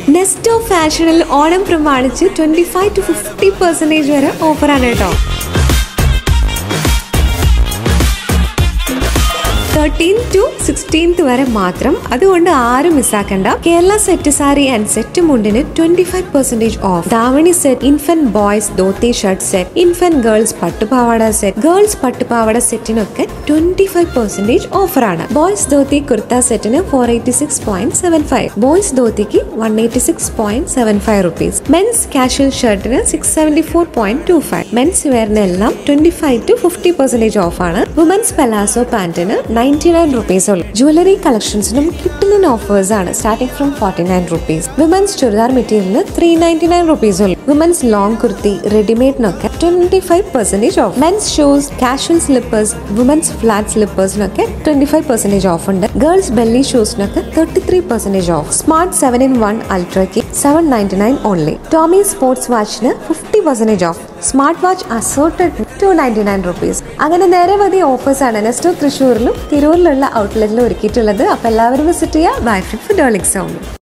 നെസ്റ്റോ ഫാഷനിൽ ഓണം പ്രമാണിച്ച് twenty five to fifty percentage വരെ ഓഫറാണ് കേട്ടോ തേർട്ടീൻ ടു സിക്സ്റ്റീൻത്ത് വരെ മാത്രം അതുകൊണ്ട് ആരും മിസ്സാക്കണ്ട Kerala set sari and set മുണ്ടിന് twenty five percentage off davani set infant boys dhoti shirt set infant girls പട്ടുപാവാട സെറ്റ് ഗേൾസ് പട്ടുപാവാട സെറ്റിനൊക്കെ ട്വന്റി ഫൈവ് പെർസെന്റേജ് ഓഫറാണ് ബോയ്സ് ധോത്തി കുർത്ത സെറ്റിന് four eighty six point seven five boys ധോത്തിക്ക് one eighty six point seven five rupees men's casual ഷർട്ടിന് six seventy four point two five men's വെയറിന് എല്ലാം twenty five to fifty percentage ഓഫാണ് women's palazzo പാന്റിന് ninety nine rupees ഉള്ളു jewellery കളക്ഷൻസിനും കിട്ടുന്ന offers ആണ് starting from forty nine rupees women's churidar മെറ്റീരിയലിന് ത്രീ നയൻറ്റി നയൻ റുപ്പീസ് ഉള്ളു വിമൻസ് ലോങ് കുർത്തി റെഡിമെയ്ഡിനൊക്കെ twenty five percentage off men's shoes casual slippers women's flat സ്ലിപ്പേഴ്സിനൊക്കെ ട്വന്റി ഫൈവ് പെർസെന്റേജ് ഓഫ് ഉണ്ട് girls belly ഷൂസിനൊക്കെ thirty three percentage off smart seven in one അൾട്രയ്ക്ക് seven ninety nine only Tommy sports വാച്ചിന് fifty percentage off smart watch assorted to ninety nine rupees അങ്ങനെ നിരവധി offers ആണ് നെസ്റ്റോ തൃശ്ശൂരിലും തിരൂരിലുള്ള ഔട്ട്ലെറ്റിലും ഒരുക്കിയിട്ടുള്ളത് അപ്പോൾ എല്ലാവരും വിസിറ്റ് ചെയ്യുക ബൈ ഫിഫ് ഡോളിക്സ് സൗണ്ട്